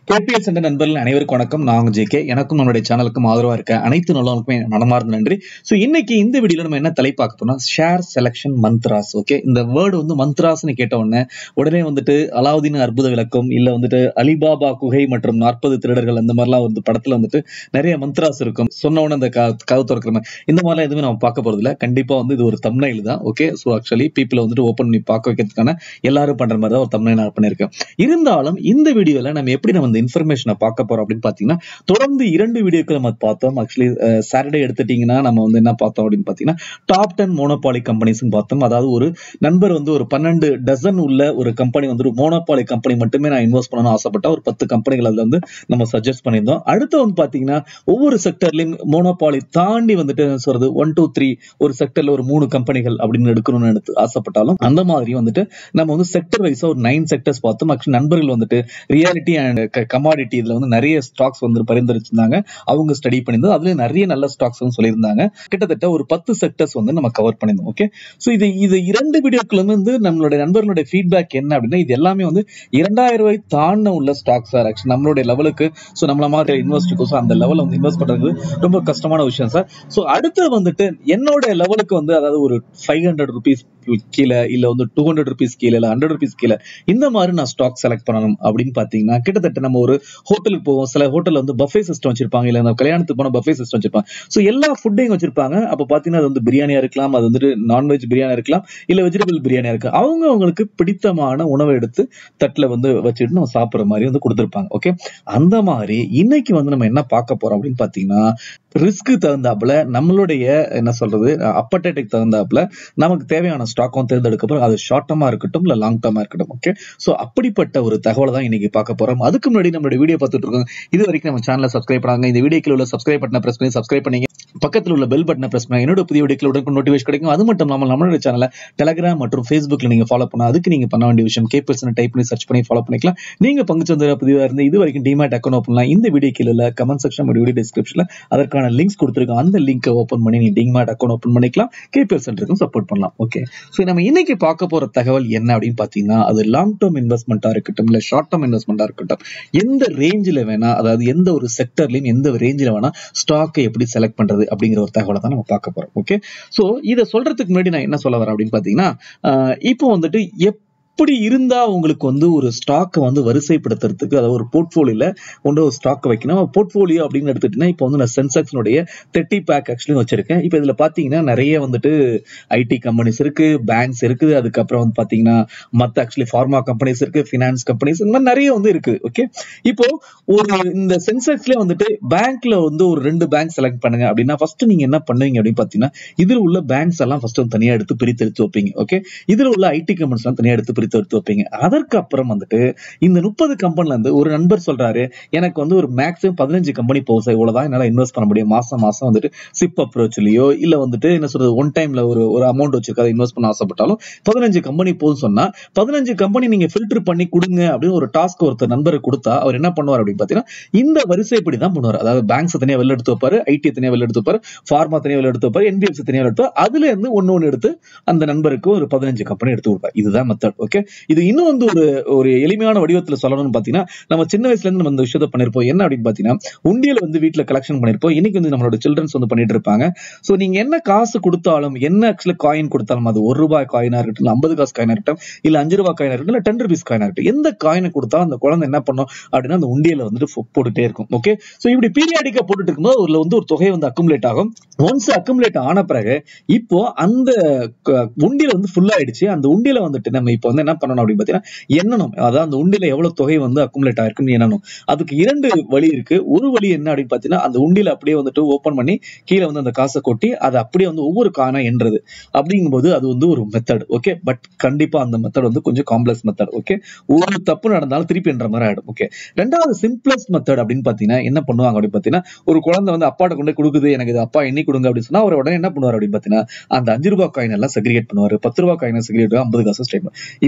KPL சென்ற நண்பர்கள் அனைவருக்கும் வணக்கம் நான் ஜேகே எனக்கும் நம்மளுடைய சேனலுக்கும் ஆதரவா இருக்க அனைத்து நல்லவங்களுக்குமே மனமார்ந்த நன்றி ஸோ இன்னைக்கு இந்த வீடியோல நம்ம என்ன தலைப்பாக்க போறோம் ஷேர் செலக்ஷன் மந்த்ராஸ் ஓகே இந்த வேர்டு வந்து மந்த்ராஸ்னு கேட்ட உடனே உடனே வந்துட்டு அலாவுதீன் அற்புத விளக்கம் இல்ல வந்துட்டு அலிபாபா குகை மற்றும் நாற்பது திருடர்கள் அந்த மாதிரிலாம் வந்து படத்துல வந்துட்டு நிறைய மந்த்ராஸ் இருக்கும் சொன்ன உடனே அந்த க- கதவு திறக்கிற மாதிரி இந்த மாதிரிலாம் எதுவுமே நம்ம பார்க்க போறது இல்ல கண்டிப்பா வந்து இது ஒரு தம்னைல் தான் ஓகே ஸோ ஆக்சுவலி பீப்புளை வந்துட்டு ஓப்பன் பண்ணி பார்க்க வைக்கிறதுக்கான எல்லாரும் பண்ற மாதிரி தான் ஒரு தம்னைல் நான் பண்ணியிருக்கேன் இருந்தாலும் இந்த வீடியோல நம்ம எப்படி நம்ம இந்த இன்ஃபர்மேஷனை பார்க்க போறோம் அப்படின்னு பாத்தீங்கன்னா தொடர்ந்து இரண்டு வீடியோக்கள் நம்ம பார்த்தோம் ஆக்சுவலி சாட்டர்டே எடுத்துட்டீங்கன்னா நம்ம வந்து என்ன பார்த்தோம் அப்படின்னு பாத்தீங்கன்னா டாப் டென் மோனோபாலி கம்பெனிஸ் பார்த்தோம் அதாவது ஒரு நண்பர் வந்து ஒரு பன்னெண்டு டசன் உள்ள ஒரு கம்பெனி வந்து ஒரு மோனோபாலி கம்பெனி மட்டுமே நான் இன்வெஸ்ட் பண்ணணும்னு ஆசைப்பட்டா ஒரு பத்து கம்பெனிகள் அதுல வந்து நம்ம சஜஸ்ட் பண்ணியிருந்தோம் அடுத்து வந்து பாத்தீங்கன்னா ஒவ்வொரு செக்டர்லயும் மோனோபாலி தாண்டி வந்துட்டு என்ன சொல்றது ஒன் டூ த்ரீ ஒரு செக்டர்ல ஒரு மூணு கம்பெனிகள் அப்படின்னு எடுக்கணும்னு எடுத்து ஆசைப்பட்டாலும் அந்த மாதிரி வந்துட்டு நம்ம வந்து செக்டர் வைஸா ஒரு நைன் செக்டர்ஸ் பார்த்தோம் ஆக்சுவலி நண்பர்கள் வந்துட்டு ரியாலிட்டி அண்ட் கமாடிட்டி இதுல வந்து நிறைய ஸ்டாக்ஸ் வந்து பரிந்துரைச்சிருந்தாங்க அவங்க ஸ்டடி பண்ணியிருந்தோம் அதுல நிறைய நல்ல ஸ்டாக்ஸ் வந்து சொல்லியிருந்தாங்க கிட்டத்தட்ட ஒரு பத்து செக்டர்ஸ் வந்து நம்ம கவர் பண்ணியிருந்தோம் ஓகே ஸோ இது இது இரண்டு வீடியோக்களும் வந்து நம்மளுடைய நண்பர்களுடைய ஃபீட்பேக் என்ன அப்படின்னா இது எல்லாமே வந்து இரண்டாயிரம் ரூபாய் தாண்ட உள்ள ஸ்டாக்ஸ் சார் ஆக்சுவலி நம்மளுடைய லெவலுக்கு ஸோ நம்மள மாதிரி இன்வெஸ்டருக்கு ஸோ அந்த லெவலில் வந்து இன்வெஸ்ட் பண்றது ரொம்ப கஷ்டமான விஷயம் சார் ஸோ அடுத்து வந்துட்டு என்னோட லெவலுக்கு வந்து அதாவது ஒரு ஃபைவ் ஹண்ட்ரட் ருபீஸ் கீழே இல்ல வந்து டூ ஹண்ட்ரட் ருபீஸ் கீழே இல்ல ஹண்ட்ரட் ருபீஸ் கீழே இந்த மாதிரி நான் ஸ்டாக் செலக்ட் பண்ணணும் அப்படின்னு பாத்தீங்கன்னா கிட்டத்தட்ட நம்ம ஒரு ஹோட்டலுக்கு போவோம் சில ஹோட்டல்ல வந்து பஃபே சிஸ்டம் வச்சிருப்பாங்க இல்ல நம்ம கல்யாணத்துக்கு போன பஃபே சிஸ்டம் வச்சிருப்பாங்க ஸோ எல்லா ஃபுட்டையும் வச்சிருப்பாங்க அப்ப பாத்தீங்கன்னா அது வந்து பிரியாணியா இருக்கலாம் அது வந்துட்டு நான்வெஜ் பிரியாணியா இருக்கலாம் இல்ல வெஜிடபிள் பிரியாணியா இருக்கு அவங்க அவங்களுக்கு பிடித்தமான உணவை எடுத்து தட்டுல வந்து வச்சுட்டு நம்ம சாப்பிடுற மாதிரி வந்து கொடுத்துருப்பாங்க ஓகே அந்த மாதிரி இன்னைக்கு வந்து நம்ம என்ன பார்க்க போறோம் அப்படின்னு பாத்தீங்கன்னா ரிஸ்க்கு தகுந்தாப்புல நம்மளுடைய என்ன சொல்றது அப்பட்டேட்டுக்கு தகுந்தாப்புல நமக்கு தேவையான ஸ்டாக்கும் தேர்ந்தெடுக்கப்படும் அது ஷார்ட் டர்மா இருக்கட்டும் இல்ல லாங் டர்மா இருக்கட்டும் ஓகே சோ அப்படிப்பட்ட ஒரு தகவலை தான் இன்னைக்கு பார்க்க போறோம் அதுக்கு முன்னாடி நம்மளுடைய வீடியோ பார்த்துட்டு இருக்கோம் இது வரைக்கும் நம்ம சேனலை சப்ஸ்கிரைப் பண்ணாங்க இந்த வீடியோக்கில் உள்ள சப்ஸ்கிரைப் பட்டனை பிரஸ் பண்ணி சப்ஸ்கிரைப் பண்ணீங்க பக்கத்தில் உள்ள பெல் பட்டனை பிரஸ் பண்ணி என்னோட புதிய வீடியோக்கள் உடனே நோட்டிஃபிகேஷன் கிடைக்கும் அது மட்டும் இல்லாமல் நம்மளோட சேனலை டெலகிராம் மற்றும் ஃபேஸ்புக்ல நீங்க ஃபாலோ பண்ணா அதுக்கு நீங்க பண்ண வேண்டிய விஷயம் கேபிள்ஸ் டைப் பண்ணி சர்ச் பண்ணி ஃபாலோ பண்ணிக்கலாம் நீங்க பங்கு சந்தையில புதியதா இருந்து இது வரைக்கும் டிமேட் அக்கௌண்ட் ஓப்பன் பண்ணலாம் இந்த வீடியோ கீழே உள்ள கமெண்ட் செக்ஷன் வீடியோ டிஸ்கிரிப்ஷன்ல அதற்கான லிங்க்ஸ் கொடுத்துருக்கோம் அந்த லிங்கை ஓப்பன் பண்ணி நீங்க டிமேட் அக்கௌண்ட் ஓப்பன் பண்ணிக்கலாம் கேபிஎல் சென்டருக்கும் சப்போர்ட் பண்ணலாம் ஓகே ஸோ நம்ம இன்னைக்கு பார்க்க போற தகவல் என்ன அப்படின்னு பாத்தீங்கன்னா அது லாங் டேர்ம் இன்வெஸ்ட்மெண்ட்டா இருக்கட்டும் இல்ல ஷார்ட் டேர்ம் இன்வெஸ்ட்மெண்ட்டா இருக்கட்டும் எந்த ரேஞ்சில் வேணா அதாவது எந்த ஒரு செக்டர்லயும் எந்த ரேஞ்சில் வேணா ஸ்டாக்கை எப்படி செலக்ட் பண்றது அப்படிங்கிற ஒரு தகவலை தான் நம்ம பார்க்க போறோம் ஓகே ஸோ இதை சொல்றதுக்கு முன்னாடி நான் என்ன சொல்ல வரேன் அப்படின்னு பாத்தீங்கன்னா ஆஹ் இப்போ வந்துட்டு எப்படி இருந்தா உங்களுக்கு வந்து ஒரு ஸ்டாக்கை வந்து வரிசைப்படுத்துறதுக்கு அதாவது ஒரு போர்ட்ஃபோலியோல கொண்டு ஒரு ஸ்டாக் வைக்கணும் போர்ட்ஃபோலியோ அப்படின்னு எடுத்துட்டீங்கன்னா இப்போ வந்து நான் சென்செக்ஸ்னுடைய தேர்ட்டி பேக் ஆக்சுவலி வச்சிருக்கேன் இப்போ இதுல பாத்தீங்கன்னா நிறைய வந்துட்டு ஐடி கம்பெனிஸ் இருக்கு பேங்க்ஸ் இருக்குது அதுக்கப்புறம் வந்து பாத்தீங்கன்னா மத்த ஆக்சுவலி ஃபார்மா கம்பெனிஸ் இருக்கு ஃபினான்ஸ் கம்பெனிஸ் இந்த மாதிரி நிறைய வந்து இருக்கு ஓகே இப்போ ஒரு இந்த சென்செக்ஸ்ல வந்துட்டு பேங்க்ல வந்து ஒரு ரெண்டு பேங்க் செலக்ட் பண்ணுங்க அப்படின்னா ஃபர்ஸ்ட் நீங்க என்ன பண்ணுவீங்க அப்படின்னு பாத்தீங்கன்னா இதுல உள்ள பேங்க்ஸ் எல்லாம் ஃபர்ஸ்ட் வந்து தனியா எடுத்து பிரித்து எடுத்து வைப்பீங்க ஓகே இதுல உள்ள ஐடி கம்பெனிஸ் எல்லாம் தனியா எடுத்து பிரித்து எடுத்து வைப்பீங்க அதற்கு அப்புறம் வந்துட்டு இந்த முப்பது கம்பெனில இருந்து ஒரு நண்பர் சொல்றாரு எனக்கு வந்து ஒரு மேக்ஸிமம் பதினஞ்சு கம்பெனி போகுது சார் இவ்வளவுதான் என்னால இன்வெஸ்ட் பண்ண முடியும் மாசம் மாசம் வந்துட்டு சிப் அப்ரோச்லயோ இல்ல வந்துட்டு என்ன சொல்றது ஒன் டைம்ல ஒரு ஒரு அமௌண்ட் வச்சிருக்காது இன்வெஸ்ட் பண்ண ஆசைப்பட்டாலும் பதினஞ்சு கம்பெனி போதும் சொன்னா பதினஞ்சு கம்பெனி நீங்க ஃபில்டர் பண்ணி கொடுங்க அப்படின்னு ஒரு டாஸ்க் ஒருத்தர் நண்பருக்கு கொடுத்தா அவர் என்ன பண்ணுவார் அப்படின்னு பாத்தீங்கன்னா இந்த வரிசைப்படி தான் பண்ணுவார் அதாவது பேங்க்ஸ் தனியா வெளில எடுத்து வைப்பாரு ஐடி தனியா வெளில எடுத்து வைப்பாரு ஃபார்மா தனியா வெளில எடுத்து வைப்பாரு என்பிஎஃப்சி தனியா எடுத்து வைப்பாரு. அதுல இருந்து ஒன்னு ஒன்னு எடுத்து அந்த நண்பருக்கு ஒரு பதினஞ்சு கம்பெனி எடுத்து கொடுப்பார் இதுதான் மெத்தட் ஓகே இது இன்னும் வந்து ஒரு ஒரு எளிமையான வடிவத்துல சொல்லணும்னு பாத்தீங்கன்னா நம்ம சின்ன வயசுல இருந்து நம்ம இந்த விஷயத்த பண்ணிருப்போம் என்ன அப்படின்னு பாத்தீங்கன்னா உண்டியல் வந்து வீட்ல கலெக்ஷன் பண்ணிருப்போம் இன்னைக்கு வந்து நம்மளோட சில்ட்ரன்ஸ் வந்து பண்ணிட்டு இருப்பாங்க சோ நீங்க என்ன காசு கொடுத்தாலும் என்ன ஆக்சுவலி காயின் கொடுத்தாலும் அது ஒரு ரூபாய் காயினா இருக்கட்டும் இல்ல ஐம்பது காசு காயினா இருக்கட்டும் இல்ல அஞ்சு ரூபாய் காயினா இருக்கட்டும் இல்ல டென் ருபீஸ் காயினா இருக்கட்டும் எந்த காயினை கொடுத்தாலும் அந்த குழந்தை என்ன பண்ணும் அப்படின்னா அந்த உண்டியல வந்துட்டு ஃபோ- போட்டுட்டே இருக்கும் ஓகே சோ இப்படி பீரியாடிக்கா போட்டுட்டு இருக்கும்போது அதுல வந்து ஒரு தொகை வந்து அக்குமுலேட் ஆகும் ஒன்ஸ் அக்குமுலேட் ஆன பிறகு இப்போ அந்த க- உண்டியல் வந்து ஃபுல் ஆயிடுச்சு அந்த உண்டியல வந்துட்டு நம்ம இப்போ வந்து என்ன பண்ணணும் அப்படின்னு பாத்தீங்கன்னா எண்ணணும் அதாவது அந்த உண்டியல எவ்வளவு தொகை வந்து அக்குமுலேட் ஆயிருக்குன்னு எண்ணணும் அதுக்கு இரண்டு வழி இருக்கு ஒரு வழி என்ன அப்படின்னு பாத்தீங்கன்னா அந்த உண்டியல அப்படியே வந்துட்டு ஓபன் பண்ணி கீழே வந்து அந்த காசை கொட்டி அதை அப்படியே வந்து ஒவ்வொரு காயினா எண்றது அப்படிங்கும்போது அது வந்து ஒரு மெத்தட் ஓகே பட் கண்டிப்பா அந்த மெத்தட் வந்து கொஞ்சம் காம்ப்ளெக்ஸ் மெத்தட் ஓகே ஒரு தப்பு நடந்தாலும் திருப்பி என்ற மாதிரி ஆயிடும் ஓகே ரெண்டாவது சிம்பிளஸ்ட் மெத்தட் அப்படின்னு பாத்தீங்கன்னா என்ன பண்ணுவாங்க அப்படின்னு பாத்தீங்கன்னா ஒரு குழந்தை வந்து அப்பாட்ட கொண்டு போய் கொடுக்குது எனக்கு இது அப்பா எண்ணி கொடுங்க அப்படின்னு சொன்னா அவர் உடனே என்ன பண்ணுவார் அப்படின்னு பாத்தீங்கன்னா அந்த அஞ்சு ரூபாய் காயின் எல்லாம் செக்ரிகேட் பண்ணுவாரு பத்து ரூபாய் காயினை செக்ரிகேட் ஐம்பது காசு ஸ்டேட் இப்ப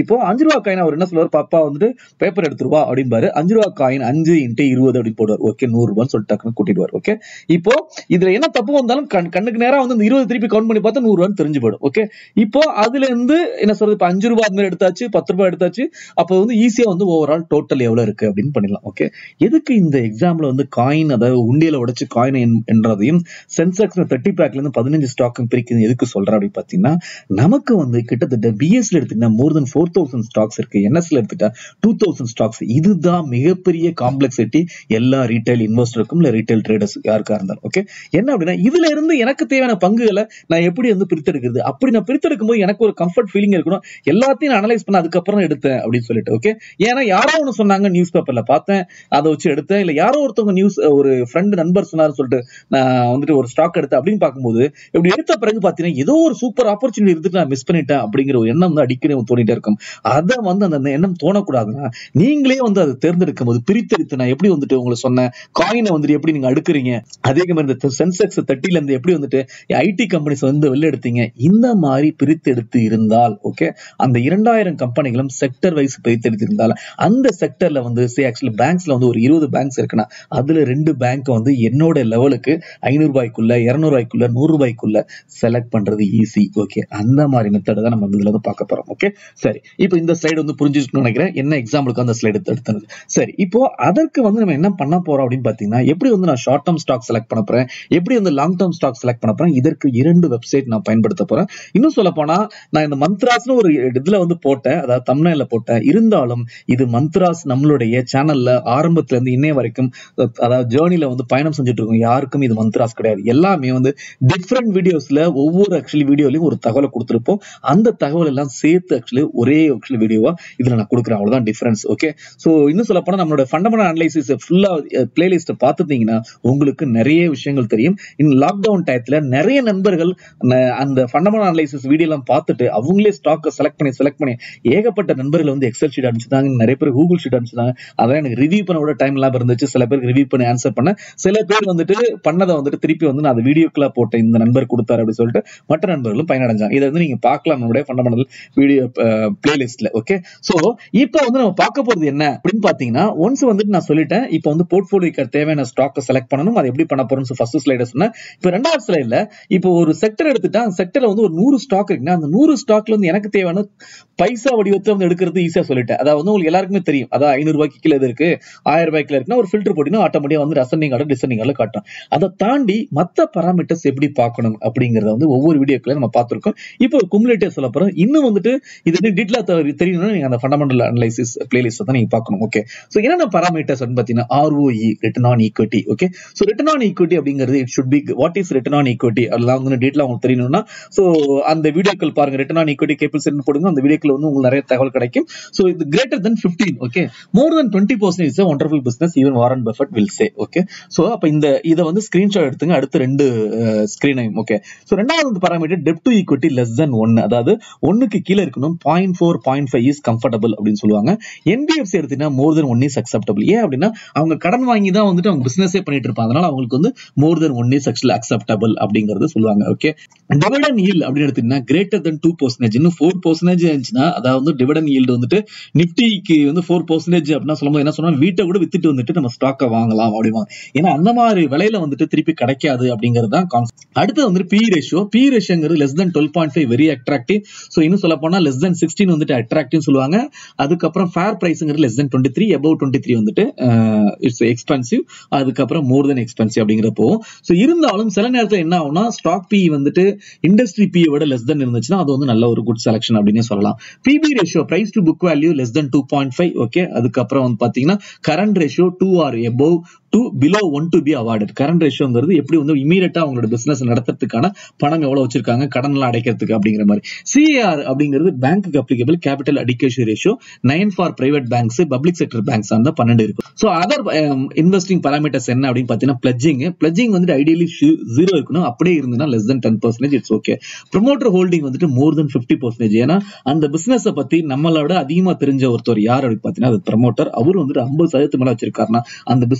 இப்போ அஞ்சு ரூபா காயின் அவர் என்ன சொல்லுவார் பாப்பா வந்துட்டு பேப்பர் எடுத்துருவா அப்படிம்பாரு அஞ்சு ரூபா காயின் அஞ்சு இன்ட்டு இருபது அப்படின்னு போடுவார் ஓகே நூறு ரூபான்னு சொல்லிட்டு டக்குன்னு கூட்டிடுவார் ஓகே இப்போ இதுல என்ன தப்பு வந்தாலும் கண் கண்ணுக்கு நேரா வந்து இந்த இருபது திருப்பி கவுண்ட் பண்ணி பார்த்தா நூறு ரூபான்னு தெரிஞ்சு போயிடும் ஓகே இப்போ அதுல இருந்து என்ன சொல்றது இப்போ அஞ்சு ரூபாய் அது மாதிரி எடுத்தாச்சு பத்து ரூபாய் எடுத்தாச்சு அப்போ வந்து ஈஸியா வந்து ஓவரால் டோட்டல் எவ்வளவு இருக்கு அப்படின்னு பண்ணிடலாம் ஓகே எதுக்கு இந்த எக்ஸாம்பிள் வந்து காயின் அதாவது உண்டியல உடைச்சு காயின் என்றதையும் சென்செக்ஸ் தேர்ட்டி பேக்ல இருந்து பதினஞ்சு ஸ்டாக்கும் பிரிக்கிறது எதுக்கு சொல்றேன் அப்படின்னு பாத்தீங்கன்னா நமக்கு வந்து கிட்டத்தட்ட பிஎஸ்ல எடுத்துக்கிட்டா more than four thousand stocks இருக்கு என்எஸ்ல எடுத்துட்டா டூ தௌசண்ட் ஸ்டாக்ஸ் இதுதான் மிகப்பெரிய காம்ப்ளெக்சிட்டி எல்லா ரீட்டைல் இன்வெஸ்டருக்கும் இல்ல ரீட்டைல் ட்ரேடர்ஸ் யாருக்கா இருந்தாலும் ஓகே என்ன அப்படின்னா இதுல இருந்து எனக்கு தேவையான பங்குகளை நான் எப்படி வந்து பிரித்தெடுக்கிறது அப்படி நான் பிரித்தெடுக்கும் போது எனக்கு ஒரு கம்ஃபர்ட் ஃபீலிங் இருக்கணும் எல்லாத்தையும் நான் அனலைஸ் பண்ண அதுக்கப்புறம் எடுத்தேன் அப்படின்னு சொல்லிட்டு ஓகே ஏன்னா யாரோ ஒன்று சொன்னாங்க நியூஸ் பேப்பர்ல பார்த்தேன் அதை வச்சு எடுத்தேன் இல்ல யாரோ ஒருத்தவங்க நியூஸ் ஒரு ஃப்ரெண்டு நண்பர் சொன்னாருன்னு சொல்லிட்டு நான் வந்துட்டு ஒரு ஸ்டாக் எடுத்தேன் அப்படின்னு பார்க்கும்போது இப்படி எடுத்த பிறகு பார்த்தீங்கன்னா ஏதோ ஒரு சூப்பர் ஆப்பர்ச்சுனிட்டி இருந்துட்டு நான் மிஸ் பண்ணிட்டேன் அப்படிங்கிற ஒரு எண்ணம் வந்து அடிக்கடி தோணிட்டே இருக்கும் அதை வந்து அந்த எண்ணம் தோணக்கூடாதுன்னா நீங்களே வந்து அதை தேர்ந்தெடுக்கும் போது பிரித்தெடுத்து நான் எப்படி வந்துட்டு உங்களுக்கு சொன்னேன் காயினை வந்துட்டு எப்படி நீங்க அடுக்குறீங்க அதே மாதிரி இந்த சென்செக்ஸ் தட்டில இருந்து எப்படி வந்துட்டு ஐடி கம்பெனிஸ் வந்து வெளில எடுத்தீங்க இந்த மாதிரி பிரித்து எடுத்து இருந்தால் ஓகே அந்த இரண்டாயிரம் கம்பெனிகளும் செக்டர் வைஸ் பிரித்து எடுத்து இருந்தால் அந்த செக்டர்ல வந்து சே ஆக்சுவலி பேங்க்ஸ்ல வந்து ஒரு இருபது பேங்க்ஸ் இருக்குன்னா அதுல ரெண்டு பேங்க் வந்து என்னோட லெவலுக்கு ஐநூறு ரூபாய்க்குள்ள இருநூறு ரூபாய்க்குள்ள நூறு ரூபாய்க்குள்ள செலக்ட் பண்றது ஈஸி ஓகே அந்த மாதிரி மெத்தட் தான் நம்ம இதுல வந்து பார்க்க போறோம் ஓகே சரி இப்போ இந்த ஸ்லைடு வந்து புரிஞ்சுட்டு நினைக்கிறேன் என்ன எக்ஸாம்பிளுக்கு அந்த ஸ்லைடு எடுத்தது சரி இப்போ அதற்கு வந்து நம்ம என்ன பண்ண போறோம் அப்படின்னு பாத்தீங்கன்னா எப்படி வந்து நான் ஷார்ட் டேர்ம் ஸ்டாக் செலக்ட் பண்ண போறேன் எப்படி வந்து லாங் டேர்ம் ஸ்டாக் செலக்ட் பண்ண போறேன் இதற்கு இரண்டு வெப்சைட் நான் பயன்படுத்த போறேன் இன்னும் சொல்ல போனா நான் இந்த மந்த்ராஸ்னு ஒரு இதுல வந்து போட்டேன் அதாவது தமிழ்ல போட்டேன் இருந்தாலும் இது மந்த்ராஸ் நம்மளுடைய சேனல்ல ஆரம்பத்துல இருந்து இன்னைய வரைக்கும் அதாவது ஜேர்னில வந்து பயணம் செஞ்சுட்டு இருக்கோம் யாருக்கும் இது மந்த்ராஸ் கிடையாது எல்லாமே வந்து டிஃப்ரெண்ட் வீடியோஸ்ல ஒவ்வொரு ஆக்சுவலி வீடியோலயும் ஒரு தகவலை கொடுத்துருப்போம் அந்த தகவல் எல்லாம் சேர்த்து ஆக்சுவலி ஒரே ஆக்சுவலி வீடியோவா இதுல நான் கொடுக்குறேன் அவ்வளவுதான் டிஃபரன்ஸ் ஓகே சோ இன்னும் சொல்ல போனா நம்மளோட ஃபண்டமெண்டல் அனலைசிஸ் ஃபுல்லா பிளேலிஸ்ட் பார்த்துட்டீங்கன்னா உங்களுக்கு நிறைய விஷயங்கள் தெரியும் இந்த லாக்டவுன் டயத்துல நிறைய நண்பர்கள் அந்த ஃபண்டமெண்டல் அனலைசிஸ் வீடியோ எல்லாம் பார்த்துட்டு அவங்களே ஸ்டாக்கை செலக்ட் பண்ணி செலக்ட் பண்ணி ஏகப்பட்ட நண்பர்கள் வந்து எக்ஸல் ஷீட் அனுப்பிச்சிருந்தாங்க நிறைய பேர் கூகுள் ஷீட் அனுப்பிச்சிருந்தாங்க அதெல்லாம் எனக்கு ரிவ்யூ பண்ண விட டைம் இல்லாம இருந்துச்சு சில பேருக்கு ரிவ்யூ பண்ணி ஆன்சர் பண்ண சில பேர் வந்துட்டு பண்ணதை வந்துட்டு திருப்பி வந்து நான் அந்த வீடியோக்குள்ள போட்டேன் இந்த நண்பர் கொடுத்தாரு அப்படின்னு சொல்லிட்டு மற்ற நண்பர்களும் பயனடைஞ்சாங்க இதை வந்து நீங்க பார்க்கலாம் நம்மளுடைய ஃபண்டமெண்டல் வீடியோ பிளேலிஸ்ட்ல ஓகே சோ இப்போ வந்து நம்ம பார்க்க போறது என்ன அப்படின்னு பாத்தீங்கன்னா ஒன்ஸ் வந்துட்டு நான் சொல்லிட்டேன் இப்போ வந்து போர்ட்போலியோக்கு தேவையான ஸ்டாக்கை செலக்ட் பண்ணணும் அதை எப்படி பண்ண போறோம்னு ஃபர்ஸ்ட் ஸ்லைட சொன்னேன் இப்போ ரெண்டாவது ஸ்லைட்ல இப்போ ஒரு செக்டர் எடுத்துட்டா அந்த செக்டர்ல வந்து ஒரு நூறு ஸ்டாக் இருக்குன்னா அந்த நூறு ஸ்டாக்ல வந்து எனக்கு தேவையான பைசா வடிவத்தை வந்து எடுக்கிறது ஈஸியா சொல்லிட்டேன் அதாவது வந்து உங்களுக்கு எல்லாருக்குமே தெரியும் அதாவது ஐநூறு ரூபாய்க்கு கீழே இது இருக்கு ஆயிரம் ரூபாய்க்கு இருக்குன்னா ஒரு ஃபில்டர் போட்டீங்கன்னா ஆட்டோமேட்டிக்கா வந்து அசெண்டிங் ஆர்டர் டிசெண்டிங் ஆர்டர் காட்டும் அதை தாண்டி மத்த பராமீட்டர்ஸ் எப்படி பார்க்கணும் அப்படிங்கறத வந்து ஒவ்வொரு வீடியோக்குள்ள நம்ம பார்த்திருக்கோம் இப்போ ஒரு குமுலேட்டிவ் சொல்ல போறோம் இன்னும் வந்துட்டு இது டீட்டெயிலா தெரியணும்னா நீங்க அந்த ஃபண்டமெண்டல் அனலைசிஸ் பிளேலிஸ்ட் தான் நீங்க பார்க்கணும் ஓகே சோ என்னென்ன பராமீட்டர்ஸ் வந்து பாத்தீங்கன்னா ROE return on equity okay so return on equity அப்படிங்கிறது it should be what is return on equity அதெல்லாம் வந்து டீட்டெயிலா உங்களுக்கு தெரியணும்னா சோ அந்த வீடியோக்கள் பாருங்க ரிட்டர்ன் ஆன் ஈக்விட்டி கேபிள் செட் போடுங்க அந்த வீடியோக்கள் வந்து உங்களுக்கு நிறைய தகவல் கிடைக்கும் சோ இது greater than fifteen okay more than twenty percent is wonderful business even Warren Buffett will say okay so அப்ப இந்த இதை வந்து ஸ்கிரீன்ஷாட் எடுத்துங்க அடுத்த ரெண்டு ஸ்கிரீனையும் ஓகே சோ ரெண்டாவது வந்து parameter debt to equity less than one அதாவது ஒன்னுக்கு கீழே இருக்கணும் point four point five is comfortable அப்படின்னு சொல்லுவாங்க என்பிஎஃப்சி எடுத்தீங்கன்னா more than one is acceptable ஏன் அப்படின்னா அவங்க கடன் வாங்கி தான் வந்துட்டு அவங்க பிசினஸே பண்ணிட்டு இருப்பாங்க அதனால அவங்களுக்கு வந்து more than one is actually acceptable அப்படிங்கிறது சொல்லுவாங்க ஓகே டிவிடன் yield அப்படின்னு எடுத்தீங்கன்னா கிரேட்டர் தென் டூ பர்சன்டேஜ் இன்னும் ஃபோர் பர்சன்டேஜ் இருந்துச்சுன்னா அதாவது வந்து டிவிடன் yield வந்துட்டு நிப்டிக்கு வந்து ஃபோர் பர்சன்டேஜ் அப்படின்னா சொல்லும்போது என்ன சொன்னா வீட்டை கூட வித்துட்டு வந்துட்டு நம்ம ஸ்டாக்கை வாங்கலாம் அப்படிமா ஏன்னா அந்த மாதிரி விலையில வந்துட்டு திருப்பி கிடைக்காது அப்படிங்கிறது தான் கான்செப்ட் அடுத்து வந்துட்டு பி ரேஷியோ பி ரேஷியோங்கிறது less than twelve point five very attractive so இன்னும் சொல்ல போனா லெஸ் தென் சிக்ஸ்டீன் வந்துட்டு அட்ராக்டிவ் சொல்லுவாங்க அதுக்கப்புறம் ஃபேர் பிரைஸ்ங்கிறது less than twenty three above twenty three வந்துட்டு இட்ஸ் எக்ஸ்பென்சிவ் அதுக்கப்புறம் மோர் தென் எக்ஸ்பென்சிவ் அப்படிங்கிறப்போ ஸோ இருந்தாலும் சில நேரத்தில் என்ன ஆகும்னா ஸ்டாக் பி வந்துட்டு இண்டஸ்ட்ரி பி விட லெஸ் தென் இருந்துச்சுன்னா அது வந்து நல்ல ஒரு குட் செலக்ஷன் அப்படின்னு சொல்லலாம் PB ratio price to book value less than two point five okay அதுக்கப்புறம் வந்து பாத்தீங்கன்னா current ratio two or above to below one to be avoided current ரேஷியோங்கிறது எப்படி வந்து இமீடியட்டா அவங்களோட பிசினஸ் நடத்துறதுக்கான பணம் எவ்வளவு வச்சிருக்காங்க கடன் எல்லாம் அடைக்கிறதுக்கு அப்படிங்கிற மாதிரி சிஏஆர் அப்படிங்கிறது பேங்க்கு applicable capital adequacy ratio nine for private banks public sector banks அந்த பன்னெண்டு இருக்கும் ஸோ அதர் இன்வெஸ்டிங் பாராமீட்டர்ஸ் என்ன அப்படின்னு பாத்தீங்கன்னா பிளஜிங் பிளஜிங் வந்துட்டு ஐடியலி ஜீரோ இருக்கணும் அப்படியே இருந்ததுன்னா less than ten percentage it's okay promoter holding வந்துட்டு மோர் தென் ஃபிஃப்டி பர்சன்டேஜ் ஏன்னா அந்த பிசினஸை பத்தி நம்மளோட அதிகமா தெரிஞ்ச ஒருத்தர் யார் அப்படின்னு பாத்தீங்கன்னா அது ப்ரமோட்டர் அவர் வந்துட்டு ஐம்பது சதவீதத்துக்கு மேல வச்சிருக்காருன்னா அந்த பிசினஸ் மேல